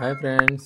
hi friends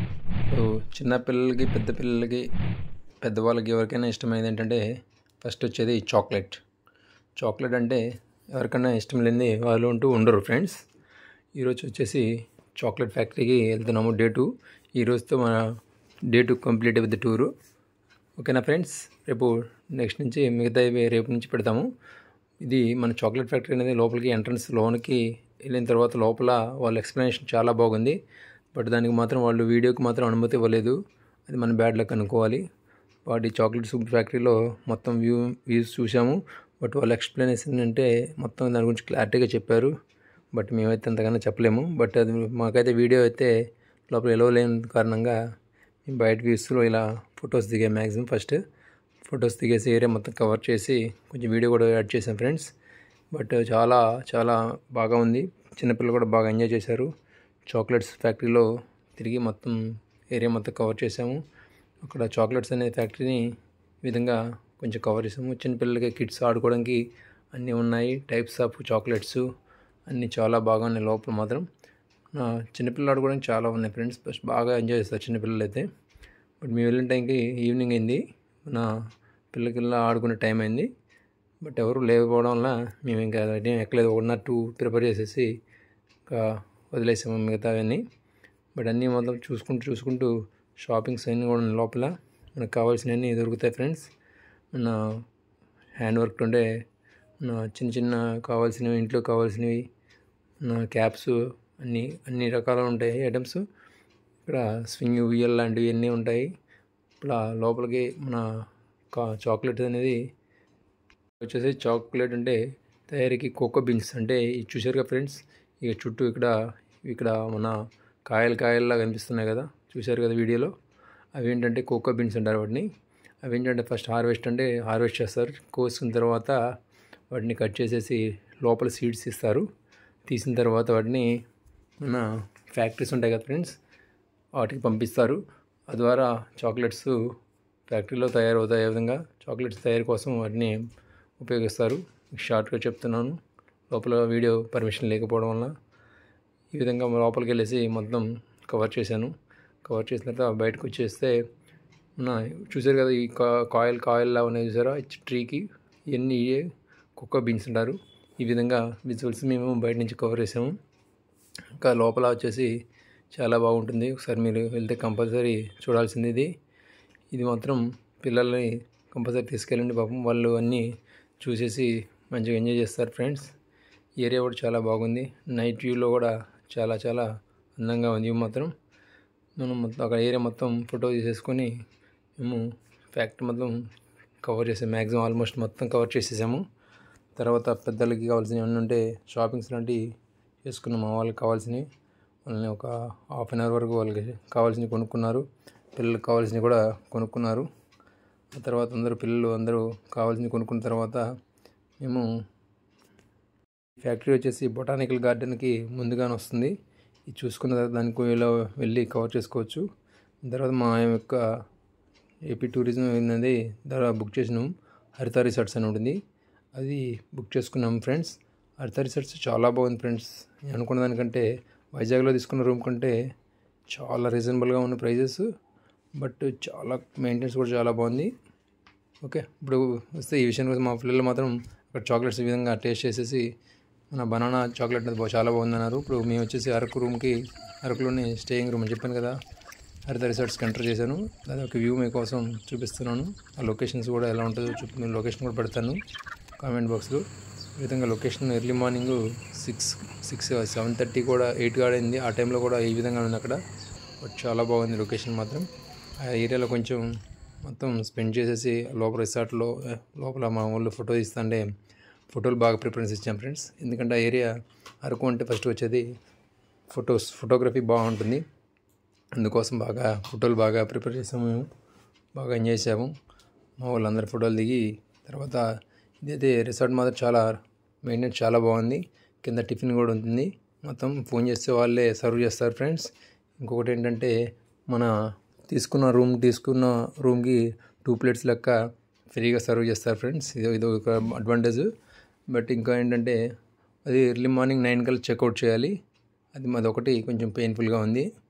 so చిన్న పిల్లలకి పెద్ద పిల్లలకి పెద్దవాళ్ళకి ఎవరికైనా ఇష్టమైనది ఏంటంటే ఫస్ట్ వచ్చేది చాక్లెట్ చాక్లెట్ అంటే ఎవరికైనా ఇష్టం లేనిది వాళ్ళు ఉంటూ ఉండరు ఫ్రెండ్స్ ఈరోజు వచ్చేసి చాక్లెట్ ఫ్యాక్టరీకి వెళ్తున్నాము డే టూ ఈ రోజుతో మన day two complete with tour ఓకేనా ఫ్రెండ్స్ రేపు నెక్స్ట్ నుంచి మిగతా రేపు నుంచి పెడతాము ఇది మన చాక్లెట్ ఫ్యాక్టరీ అనేది లోపలికి ఎంట్రన్స్ లోనికి వెళ్ళిన తర్వాత లోపల వాళ్ళ ఎక్స్ప్లెనేషన్ చాలా బాగుంది బట్ దానికి మాత్రం వాళ్ళు వీడియోకి మాత్రం అనుమతి ఇవ్వలేదు అది మన బ్యాడ్ లక్ అనుకోవాలి వాటి చాక్లెట్ సూప్ ఫ్యాక్టరీలో మొత్తం వ్యూ వ్యూస్ చూసాము బట్ వాళ్ళ ఎక్స్ప్లెనేషన్ అంటే మొత్తం దాని గురించి క్లారిటీగా చెప్పారు బట్ మేమైతే అంతగానో చెప్పలేము బట్ అది మాకైతే వీడియో అయితే లోపల ఎలవలేని కారణంగా మేము బయట వ్యూస్లో ఇలా ఫొటోస్ దిగాం మ్యాక్సిమం ఫస్ట్ ఫొటోస్ దిగేసి ఏరియా మొత్తం కవర్ చేసి కొంచెం వీడియో కూడా యాడ్ చేసాం ఫ్రెండ్స్ బట్ చాలా చాలా బాగా ఉంది చిన్నపిల్లలు కూడా బాగా ఎంజాయ్ చేశారు చాక్లెట్స్ ఫ్యాక్టరీలో తిరిగి మొత్తం ఏరియా మొత్తం కవర్ చేసాము అక్కడ చాక్లెట్స్ అనే ఫ్యాక్టరీని ఈ విధంగా కొంచెం కవర్ చేసాము చిన్నపిల్లలకి కిడ్స్ ఆడుకోవడానికి అన్నీ ఉన్నాయి టైప్స్ ఆఫ్ చాక్లెట్స్ అన్నీ చాలా బాగా ఉన్నాయి లోపల మాత్రం చిన్నపిల్లలు ఆడుకోవడానికి చాలా ఉన్నాయి ఫ్రెండ్స్ ఫస్ట్ బాగా ఎంజాయ్ చేస్తారు చిన్నపిల్లలు అయితే బట్ మేము వెళ్ళిన టైంకి ఈవినింగ్ అయింది నా పిల్లకిల్లా ఆడుకునే టైం అయింది బట్ ఎవరు లేకపోవడం వల్ల మేము ఇంకా ఏం ఎక్కలేదు వన్ ఆర్ టూ ప్రిపేర్ చేసేసి ఇంకా వదిలేసాము మిగతావన్నీ బట్ అన్నీ మొత్తం చూసుకుంటూ చూసుకుంటూ షాపింగ్స్ అన్నీ కూడా ఉన్నాయి లోపల మనకు కావాల్సినవన్నీ దొరుకుతాయి ఫ్రెండ్స్ మన హ్యాండ్ వర్క్ ఉండే మన చిన్న చిన్న కావాల్సినవి ఇంట్లో కావాల్సినవి మన క్యాప్స్ అన్నీ అన్ని రకాలు ఉంటాయి ఐటమ్స్ ఇక్కడ స్వింగ్ ఉయ్యల్ లాంటివి అన్నీ ఉంటాయి ఇప్పుడు లోపలికి మన కా చాక్లెట్ అనేది వచ్చేసి చాక్లెట్ అంటే తయారీకి కోకో బీన్స్ అంటే ఇది చూసారుగా ఫ్రెండ్స్ ఇక చుట్టూ ఇక్కడ ఇక్కడ మన కాయలు కాయల్లా కనిపిస్తున్నాయి కదా చూశారు కదా వీడియోలో అవి ఏంటంటే కోకో బీన్స్ అంటారు వాటిని అవి ఏంటంటే ఫస్ట్ హార్వెస్ట్ అంటే హార్వెస్ట్ చేస్తారు కోసుకున్న తర్వాత వాటిని కట్ చేసేసి లోపల సీడ్స్ ఇస్తారు తీసిన తర్వాత వాటిని మన ఫ్యాక్టరీస్ ఉంటాయి కదా ఫ్రెండ్స్ వాటికి పంపిస్తారు ఆ ద్వారా చాక్లెట్స్ ఫ్యాక్టరీలో తయారవుతాయి ఏ విధంగా చాక్లెట్స్ తయారు కోసం వాటిని ఉపయోగిస్తారు షార్ట్గా చెప్తున్నాను లోపల వీడియో పర్మిషన్ లేకపోవడం వల్ల ఈ విధంగా లోపలికి వెళ్ళేసి మొత్తం కవర్ చేశాను కవర్ చేసిన తర్వాత బయటకు వచ్చేస్తే నా చూసారు కదా ఈ కాయిల్ కాయిల్లా ఉన్నాయి చూసారా ట్రీకి ఇవన్నీ కుక్క బీన్స్ అంటారు ఈ విధంగా విజువల్స్ మేము బయట నుంచి కవర్ చేసాము ఇంకా లోపల వచ్చేసి చాలా బాగుంటుంది ఒకసారి మీరు వెళ్తే కంపల్సరీ చూడాల్సింది ఇది ఇది మాత్రం పిల్లల్ని కంపల్సరీ తీసుకెళ్ళండి పాపం వాళ్ళు అన్నీ చూసేసి మంచిగా ఎంజాయ్ చేస్తారు ఫ్రెండ్స్ ఏరియా కూడా చాలా బాగుంది నైట్ వ్యూలో కూడా చాలా చాలా అందంగా ఉంది మాత్రం మనం మొత్తం అక్కడ ఏరియా మొత్తం ఫోటో తీసేసుకొని మేము ఫ్యాక్టరీ మొత్తం కవర్ చేసాము మ్యాక్సిమం ఆల్మోస్ట్ మొత్తం కవర్ చేసేసాము తర్వాత పెద్దలకి కావాల్సినవి అన్నీ ఉంటే షాపింగ్స్ లాంటివి చేసుకున్నాం మా వాళ్ళకి కావాల్సినవి వాళ్ళని ఒక హాఫ్ అన్ అవర్ వరకు వాళ్ళకి కావాల్సినవి కొనుక్కున్నారు పిల్లలకు కావాల్సినవి కూడా కొనుక్కున్నారు ఆ తర్వాత అందరూ పిల్లలు అందరూ కావాల్సినవి కొనుక్కున్న తర్వాత మేము ఫ్యాక్టరీ వచ్చేసి బొటానికల్ గార్డెన్కి ముందుగానే వస్తుంది ఇది చూసుకున్న తర్వాత దానికి ఇలా వెళ్ళి కవర్ చేసుకోవచ్చు తర్వాత మా యొక్క ఏపీ టూరిజం అనేది ద్వారా బుక్ చేసినాం హరిత రిసార్ట్స్ అని ఉంటుంది అది బుక్ చేసుకున్నాం ఫ్రెండ్స్ హరిత రిసార్ట్స్ చాలా బాగుంది ఫ్రెండ్స్ నేను అనుకున్న దానికంటే వైజాగ్లో తీసుకున్న రూమ్ కంటే చాలా రీజనబుల్గా ఉన్న ప్రైజెస్ బట్ చాలా మెయింటెనెన్స్ కూడా చాలా బాగుంది ఓకే ఇప్పుడు వస్తే ఈ విషయం కోసం మా పిల్లలు మాత్రం అక్కడ చాక్లెట్స్ ఈ విధంగా టేస్ట్ చేసేసి మన బనానా చాక్లెట్ అనేది చాలా బాగుందన్నారు ఇప్పుడు మేము వచ్చేసి అరకు రూమ్కి అరకులోని స్టేయింగ్ రూమ్ అని చెప్పాను కదా హరిత రిసార్ట్స్కి ఎంటర్ చేశాను అది ఒక వ్యూ మీ కోసం చూపిస్తున్నాను ఆ లొకేషన్స్ కూడా ఎలా ఉంటుందో చూపి లొకేషన్ కూడా పెడతాను కామెంట్ బాక్స్లో ఈ విధంగా location early morning six six seven thirty కూడా ఎయిట్ కాడైంది ఆ టైంలో కూడా ఈ విధంగా ఉంది అక్కడ బట్ చాలా బాగుంది లొకేషన్ మాత్రం ఆ ఏరియాలో కొంచెం మొత్తం స్పెండ్ చేసేసి లోపల రిసార్ట్లో లోపల మా ఊళ్ళో ఫోటో తీస్తుంటే ఫోటోలు బాగా ప్రిఫరెన్స్ ఇచ్చాం ఫ్రెండ్స్ ఎందుకంటే ఆ ఏరియా అరకు అంటే ఫస్ట్ వచ్చేది ఫొటోస్ ఫోటోగ్రఫీ బాగుంటుంది అందుకోసం బాగా ఫోటోలు బాగా ప్రిపేర్ చేసాము మేము బాగా ఎంజాయ్ చేసాము మా వాళ్ళందరూ ఫోటోలు దిగి తర్వాత ఇదైతే రిసార్ట్ మాత్రం చాలా మెయింటెనెన్స్ చాలా బాగుంది కింద టిఫిన్ కూడా ఉంటుంది మొత్తం ఫోన్ చేస్తే వాళ్ళే సర్వ్ చేస్తారు ఫ్రెండ్స్ ఇంకొకటి ఏంటంటే మన తీసుకున్న రూమ్ తీసుకున్న రూమ్కి టూ ప్లేట్స్ లెక్క ఫ్రీగా సర్వ్ చేస్తారు ఫ్రెండ్స్ ఇది ఇది ఒక అడ్వాంటేజ్ బట్ ఇంకా ఏంటంటే అది ఎర్లీ మార్నింగ్ నైన్ కల్లా చెక్అవుట్ చేయాలి అది మాది ఒకటి కొంచెం పెయిన్ఫుల్గా ఉంది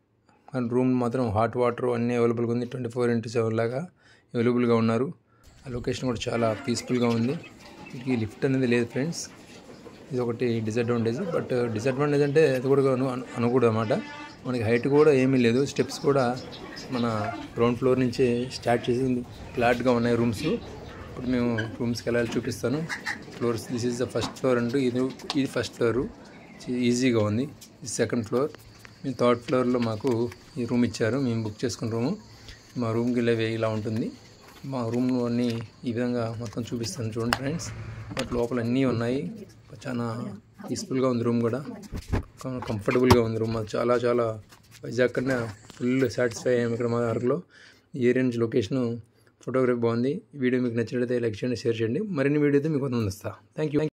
కానీ రూమ్ మాత్రం హాట్ వాటర్ అన్నీ అవైలబుల్గా ఉంది ట్వంటీ ఫోర్ ఇంటూ సెవెన్ లాగా అవైలబుల్గా ఉన్నారు ఆ లొకేషన్ కూడా చాలా పీస్ఫుల్గా ఉంది వీటికి లిఫ్ట్ అనేది లేదు ఫ్రెండ్స్ ఇది ఒకటి డిసడ్వాంటేజ్ బట్ డిసడ్వాంటేజ్ అంటే అది కూడా అను అను- అనకూడదు అనమాట మనకి హైట్ కూడా ఏమీ లేదు స్టెప్స్ కూడా మన గ్రౌండ్ ఫ్లోర్ నుంచి స్టార్ట్ చేసి ఫ్లాట్గా ఉన్నాయి రూమ్స్ ఇప్పుడు మేము రూమ్స్కి వెళ్ళాలి చూపిస్తాను floors this is the first floor అంటూ ఇది ఇది ఫస్ట్ ఫ్లోరు ఈజీగా ఉంది ఇది సెకండ్ ఫ్లోర్ మీ థర్డ్ ఫ్లోర్లో మాకు ఈ రూమ్ ఇచ్చారు మేము బుక్ చేసుకున్న రూము మా రూమ్కి వెళ్ళే ఇలా ఉంటుంది మా రూమ్లో అన్నీ ఈ విధంగా మొత్తం చూపిస్తాను చూడండి ఫ్రెండ్స్ వాటి లోపల అన్నీ ఉన్నాయి చాలా పీస్ఫుల్గా ఉంది రూమ్ కూడా కం- కంఫర్టబుల్గా ఉంది రూమ్ అది చాలా చాలా వైజాగ్ కన్నా ఫుల్ సాటిస్ఫై అయ్యాము ఇక్కడ మా అరకులో ఈ ఏరియా నుంచి లొకేషన్ ఫోటోగ్రఫీ బాగుంది ఈ వీడియో మీకు నచ్చినట్లయితే లైక్ చేయండి షేర్ చేయండి మరిన్ని వీడియో అయితే మీకు ముందు వస్తా థ్యాంక్ యూ